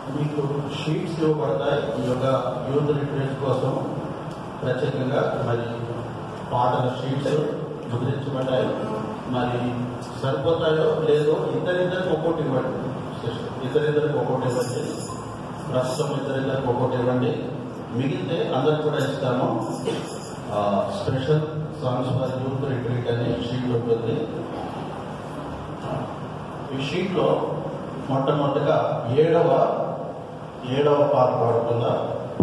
మీకు షీట్స్ ఇవ్వబడతాయి ఈ యొక్క యూత్ లిటరేచర్ కోసం ప్రత్యేకంగా మరి పాటల షీట్స్ ముద్రించబడ్డాయి మరి సరిపోతాయో లేదో ఇద్దరిద్దరికి ఒక్కోటి ఇవ్వండి ఇద్దరిద్దరికి ఒక్కోటి ఇవ్వండి ప్రస్తుతం ఇద్దరిద్దరికి ఒక్కోటి ఇవ్వండి మిగిలితే అందరికి కూడా ఇస్తాము special songs for youth retreat అని షీట్ ఉంటుంది ఈ షీట్లో మొట్టమొదటిగా ఏడవ ఏడవ పాట పాడుతుందా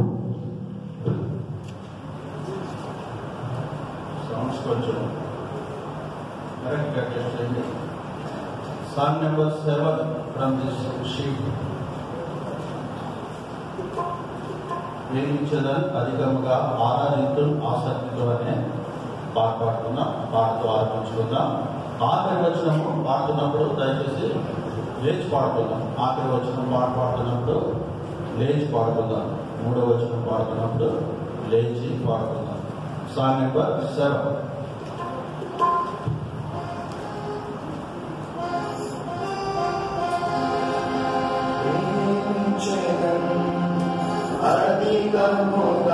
సాంగ్స్ కొంచెం కరెక్ట్గా టెస్ట్ చేయండి song number seven from this sheet ప్రేమించదని అధికముగా ఆరాధించు ఆసక్తితో అనే పాట పాడుకుందాం పాటతో ఆరంభించుకుందాం ఆఖరి వచనము పాడుతున్నప్పుడు దయచేసి లేచి పాడుకుందాం ఆఖరి వచనం పాట పాడుతున్నప్పుడు లేచి పాడుకుందాం మూడో వచనం పాడుతున్నప్పుడు లేచి పాడుకుందాం సాంగ్ నెంబర్ సెవెన్ అధికముగా